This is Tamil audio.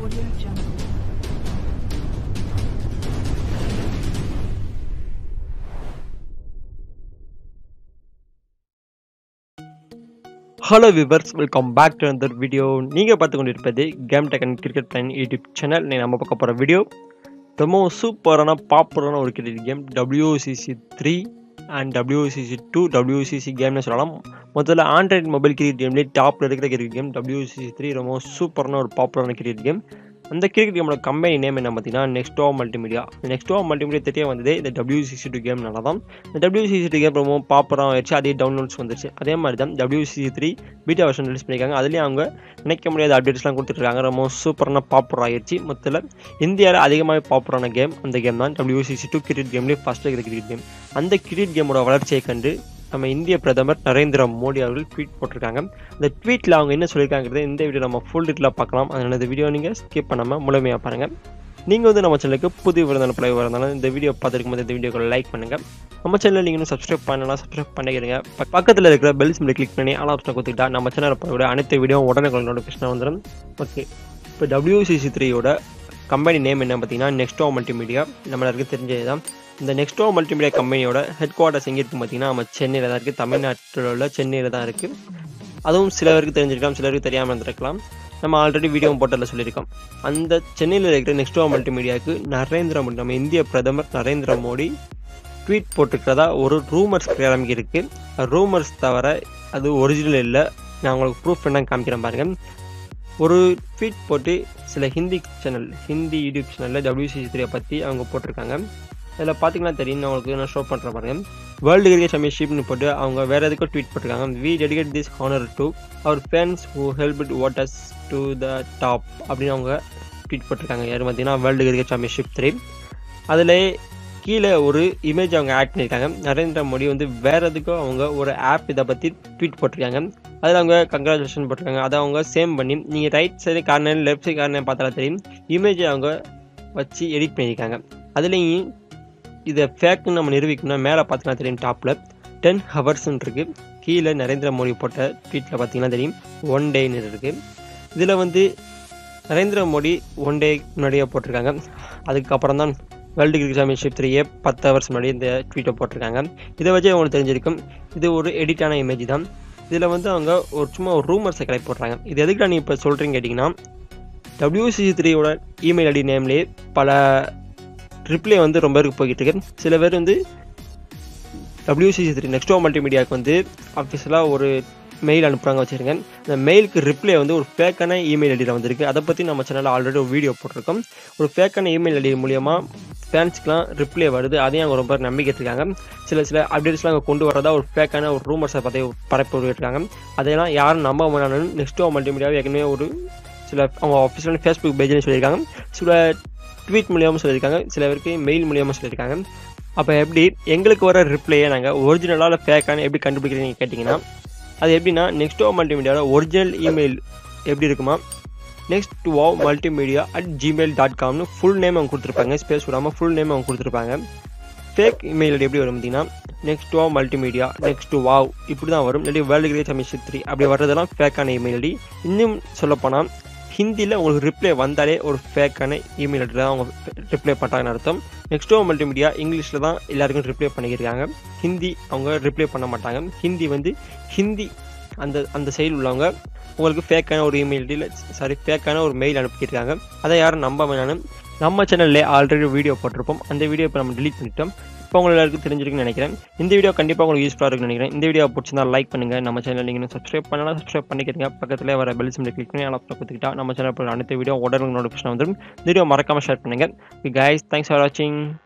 Audio Jungle. Hello viewers welcome back to அந்த வீடியோ நீங்கள் பார்த்து கொண்டிருப்பது game tech and cricket plan YouTube channel நீ நம்ம பார்க்க போகிற வீடியோ ரொம்பவும் சூப்பரான பாப்புலரான ஒரு cricket game WCC three and WCC two WCC கேம்னு சொல்லலாம் முதல்ல ஆண்ட்ராய்ட் மொபைல் கிரிக்கெட் கேம்லேயே டாப்பில் இருக்கிற கிரிக்கெட் கேம் WCC த்ரீ ரொம்பவும் சூப்பரான ஒரு பாப்புலரான கிரிக்கெட் கேம் அந்த கிரிக்கெட் கேமோட கம்பெனி நேம் என்ன பார்த்தீங்கன்னா நெக்ஸ்டோ மல்டிமீடியா இந்த நெக்ஸ்டோ மல்டிமீடியா தெரிய வந்ததே இந்த WCC டூ கேம்னால தான் இந்த WCC டூ கேம் ரொம்ப பாப்புலராக ஆயிடுச்சு அதே டவுன்லோட்ஸ் வந்துச்சு அதே மாதிரி தான் WCC three beta version release பண்ணியிருக்காங்க அதுலேயும் அவங்க நினைக்க முடியாத அப்டேட்ஸ்லாம் கொடுத்துட்ருக்காங்க ரொம்ப சூப்பரான பாப்புலர் ஆயிடுச்சு மொத்தத்தில் இந்தியாவில் அதிகமாக பாப்புலரான கேம் அந்த கேம் தான் WCC டூ கிரிக்கெட் கேம்லேயே ஃபஸ்ட்டு இருக்கிற கிரிக்கெட் கேம் அந்த கிரிக்கெட் கேமோட வளர்ச்சியை கண்டு நம்ம இந்திய பிரதமர் நரேந்திர மோடி அவர்கள் ட்வீட் போட்டிருக்காங்க அந்த ட்வீட்டில் அவங்க என்ன சொல்லியிருக்காங்கிறத இந்த வீடியோ நம்ம ஃபுல் டீட்டெயிலாக பார்க்கலாம் அதனால இந்த வீடியோ நீங்கள் ஸ்கிப் பண்ணாமல் முழுமையாக பாருங்கள் நீங்கள் வந்து நம்ம சேனலுக்கு புது விருந்தான பிள்ளை இருந்தாலும் இந்த வீடியோ பார்த்துருக்கும் போது இந்த வீடியோக்கு லைக் பண்ணுங்கள் நம்ம சேனலில் நீங்கள் இன்னும் சப்ஸ்கிரைப் பண்ணலாம் சப்ஸ்கிரைப் பண்ணிக்கிறீங்க ப- பக்கத்தில் இருக்கிற பெல் சிம்பிளை கிளிக் பண்ணி ஆல் ஆப்ஷனை கொடுத்துக்கிட்டா நம்ம சேனலில் போகிற அனைத்து வீடியோ உடனே நோட்டிஃபிகேஷன் வந்துடும் ஓகே இப்போ WCC த்ரீயோட கம்பெனி நேம் என்ன பார்த்தீங்கன்னா நெக்ஸ்டோ மல்டிமீடியா நம்மளுக்கு தெரிஞ்சது தான் இந்த நெக்ஸ்டோ மல்டிமீடியா கம்பெனியோட ஹெட் குவார்ட்டர்ஸ் எங்கே இருக்குது பார்த்தீங்கன்னா நம்ம சென்னையில் தான் இருக்குது தமிழ்நாட்டில் உள்ள சென்னையில் தான் இருக்குது அதுவும் சில பேருக்கு தெரிஞ்சிருக்கலாம் சிலருக்கு தெரியாமல் இருந்திருக்கலாம் நம்ம ஆல்ரெடி வீடியோ போட்டதில் சொல்லியிருக்கோம் அந்த சென்னையில் இருக்கிற நெக்ஸ்டோ மல்டிமீடியாவுக்கு நரேந்திர மோடி நம்ம இந்திய பிரதமர் நரேந்திர மோடி ட்வீட் போட்டிருக்கிறதா ஒரு ரூமர்ஸ் கிளம்பி இருக்கு ரூமர்ஸ் தவிர அது ஒரிஜினல் இல்லை நான் உங்களுக்கு ப்ரூஃப் என்ன காமிக்கிறேன் பாருங்க ஒரு ட்வீட் போட்டு சில ஹிந்தி சேனல் ஹிந்தி யூடியூப் சேனலில் WCC த்ரீயை பற்றி அவங்க போட்டிருக்காங்க அதில் பார்த்தீங்கன்னா தெரியும் நான் உங்களுக்கு நான் ஷோ பண்ணுறேன் பாருங்க வேர்ல்டு கிரிக்கெட் சாம்பியன்ஷிப்னு போட்டு அவங்க வேற எதுக்கும் ட்வீட் போட்டிருக்காங்க we dedicate this honour to our fans who help it waters to the top அப்படின்னு அவங்க ட்வீட் போட்டிருக்காங்க யார் பார்த்தீங்கன்னா வேர்ல்டு கிரிக்கெட் சாம்பியன்ஷிப் த்ரீ அதில் கீழே ஒரு இமேஜ் அவங்க ஆட் பண்ணியிருக்காங்க நரேந்திர மோடி வந்து வேற எதுக்கும் அவங்க ஒரு ஆப் இதை பற்றி ட்வீட் போட்டிருக்காங்க அதில் அவங்க கங்க்ராச்சுலேஷன் போட்டிருக்காங்க அதை அவங்க சேம் பண்ணி நீங்கள் right side corner left side corner பார்த்தாலே தெரியும் இமேஜை அவங்க வச்சு எடிட் பண்ணியிருக்காங்க அதுலேயும் இதை ஃபேக்குன்னு நம்ம நிரூபிக்கணும்னா மேலே பார்த்தீங்கன்னா தெரியும் டாப்பில் டென் ஹவர்ஸ்ன்னு இருக்குது கீழே நரேந்திர மோடி போட்ட ட்வீட்டில் பார்த்தீங்கன்னா தெரியும் ஒன் டேன்னு இருக்குது இதில் வந்து நரேந்திர மோடி ஒன் டே முன்னாடியே போட்டிருக்காங்க அதுக்கப்புறம் தான் வேர்ல்டு கிரிக்கெட் சாம்பியன்ஷிப் த்ரீயே பத்து ஹவர்ஸ் முன்னாடி இந்த ட்வீட்டை போட்டிருக்காங்க இதை வச்சு அவங்களுக்கு தெரிஞ்சிருக்கும் இது ஒரு எடிட்டான இமேஜ் தான் இதில் வந்து அவங்க ஒரு சும்மா ஒரு ரூமர்ஸை கலெக்ட் போடுறாங்க இது எதுக்கு நீ இப்போ சொல்கிறீங்க கேட்டிங்கன்னா WCC த்ரீயோட இமெயில் ஐடி நேம்லேயே பல ரிப்ளை வந்து ரொம்ப பேருக்கு போய்கிட்டு இருக்கு சில பேர் வந்து WCC த்ரீ நெக்ஸ்டோ மல்டிமீடியாவுக்கு வந்து அஃபிஷியலாக ஒரு மெயில் அனுப்புகிறாங்க வச்சுருங்க அந்த மெயிலுக்கு ரிப்ளை வந்து ஒரு ஃபேக்கான இமெயில் ஐடியில் வந்திருக்கு அதை பற்றி நம்ம சேனலில் ஆல்ரெடி ஒரு வீடியோ போட்டிருக்கோம் ஒரு ஃபேக்கான இமெயில் ஐடி மூலியமாக ஃபேன்ஸ்க்குலாம் ரிப்ளை வருது அதையும் அவங்க ரொம்ப நம்பிக்கை இருக்காங்க சில சில அப்டேட்ஸ்லாம் அவங்க கொண்டு வரதா ஒரு ஃபேக்கான ஒரு ரூமர்ஸை பற்றி பரப்பி விட்டுருக்காங்க அதையெல்லாம் யாரும் நம்ப முடியாதுன்னு நெக்ஸ்டோ மல்டிமீடியாவை ஏற்கனவே ஒரு சில அவங்க ஆஃபீஸில் ஃபேஸ்புக் பேஜ்லேயும் சொல்லியிருக்காங்க சில ட்வீட் மூலியமாக சொல்லியிருக்காங்க சில பேருக்கு மெயில் மூலியமாக சொல்லியிருக்காங்க அப்போ எப்படி எங்களுக்கு வர ரிப்ளையை நாங்கள் ஒரிஜினலாக ஃபேக்கான எப்படி கண்டுபிடிக்கிறீங்க கேட்டிங்கன்னா அது எப்படின்னா நெக்ஸ்டோ மல்டிமீடியாவில் ஒரிஜினல் இமெயில் எப்படி இருக்குமா Nextwave multimedia at Gmail dot காம்னு ஃபுல் நேம் அவங்க கொடுத்துருப்பாங்க ஸ்பேஸ் விடாமல் ஃபுல் நேம் அவங்க கொடுத்துருப்பாங்க ஃபேக் இமெயில் ஐடி எப்படி வரும் பார்த்தீங்கன்னா Nextwave multimedia Nextwave இப்படி தான் வரும் இல்லாட்டி வேர்ல்டு கிரேட் சாம்பியன்ஷிப் த்ரீ அப்படி வர்றதெல்லாம் ஃபேக்கான இமெயில் ஐடி இன்னும் சொல்லப்போனால் ஹிந்தியில் உங்களுக்கு ரிப்ளை வந்தாலே ஒரு ஃபேக்கான இமெயில் ஐடி தான் அவங்க ரிப்ளை பண்ணுறாங்கன்னு அர்த்தம் நெக்ஸ்டோ மல்டிமீடியா இங்கிலீஷில் தான் எல்லாருக்கும் ரிப்ளை பண்ணியிருக்காங்க ஹிந்தி அவங்க ரிப்ளை பண்ண மாட்டாங்க ஹிந்தி வந்து ஹிந்தி அந்த அந்த சைடில் உள்ளவங்க உங்களுக்கு ஃபேக்கான ஒரு இமெயில் ஐடியில் சாரி ஃபேக்கான ஒரு மெயில் அனுப்பியிருக்காங்க அதை யாரும் நம்ப வேணாலும் நம்ம சேனல்லே ஆல்ரெடி வீடியோ போட்டிருப்போம் அந்த வீடியோ இப்போ நம்ம delete பண்ணிட்டோம் இப்போ உங்களுக்கு எல்லாருக்கும் தெரிஞ்சிருக்குன்னு நினைக்கிறேன் இந்த வீடியோ கண்டிப்பாக உங்களுக்கு யூஸ்ஃபுல்லாக இருக்குன்னு நினைக்கிறேன் இந்த வீடியோ பிடிச்சிருந்தா லைக் பண்ணுங்கள் நம்ம சேனல் நீங்கள் சப்ஸ்கிரைப் பண்ணலாம் சப்ஸ்கிரைப் பண்ணிக்கிறீங்க பக்கத்தில் வர பெல் சிம்ல கிளிக் பண்ணி ஆல் கொடுத்துக்கிட்டா நம்ம சேனல் அனைத்து வீடியோ உடனே நோட்டிஃபிகேஷன் வந்துடும் இந்த வீடியோ மறக்காமல் ஷேர் பண்ணுங்கள் guys தேங்க்ஸ் ஃபார் வாட்சிங்